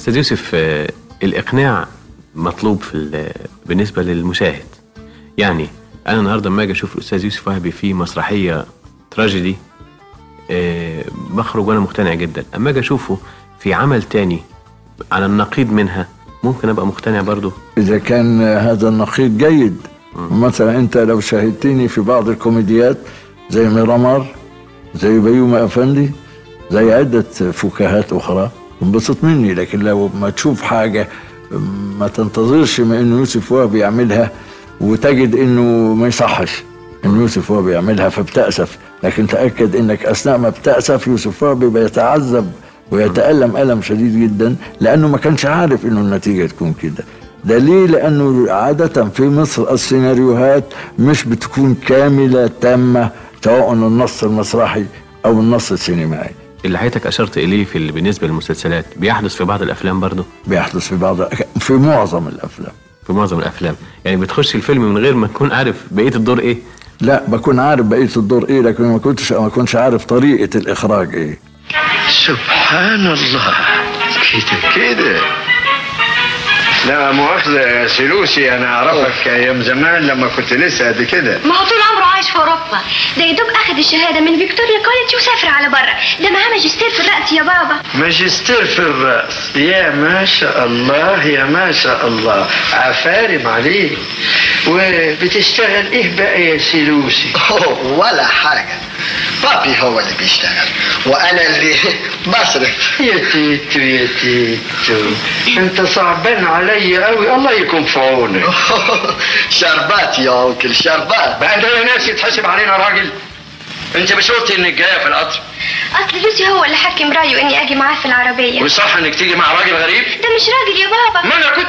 استاذ يوسف آه، الاقناع مطلوب في ال- بالنسبه للمشاهد يعني انا النهارده لما اجي اشوف الاستاذ يوسف وهبي في مسرحيه تراجيدي آه، بخرج وانا مقتنع جدا اما اجي اشوفه في عمل تاني على النقيض منها ممكن ابقى مقتنع برضه إذا كان هذا النقيض جيد مثلا أنت لو شاهدتني في بعض الكوميديات زي ميرامار زي بيومي أفندي زي عدة فكاهات أخرى انبسط مني لكن لو ما تشوف حاجة ما تنتظرش من إنه يوسف وهبي يعملها وتجد إنه ما يصحش إن يوسف وهبي يعملها فبتأسف لكن تأكد إنك أثناء ما بتأسف يوسف وهبي بيتعذب ويتألم ألم شديد جدا لأنه ما كانش عارف إنه النتيجة تكون كده ده ليه لأنه عادة في مصر السيناريوهات مش بتكون كاملة تامة سواء النص المسرحي أو النص السينمائي اللي حضرتك اشرت اليه في ال- بالنسبه للمسلسلات بيحدث في بعض الافلام برضه بيحدث في بعض في معظم الأفلام في معظم الافلام يعني بتخش الفيلم من غير ما تكون عارف بقيه الدور ايه لا بكون عارف بقية الدور إيه لكن ما كنتش ما كنتش عارف طريقة الإخراج إيه سبحان الله كده كده لا مؤاخذة يا سلوسي أنا أعرفك أيام زمان لما كنت لسه قد كده ما هو طول عمره عايش في اوروبا ده يا دوب اخد الشهاده من فيكتوريا كوليدج وسافر على بره ده معاه ماجستير في الرقص يا بابا ماجستير في الرأس يا ما شاء الله يا ما شاء الله عفارم عليك وبتشتغل إيه بقى يا سلوسي ولا حاجة بابي هو اللي بيشتغل وأنا اللي بصرف يا تيتو يا تيتو انت صعبان عليا قوي الله يكون في عونك شربات يا أنكل شربات بقى ده يا ناس يتحسب علينا راجل انت مش قلت انك جايه في القطر اصل لوسي هو اللي حكم رايه اني اجي معاه في العربيه وصح انك تيجي مع راجل غريب ده مش راجل يا بابا ما انا كنت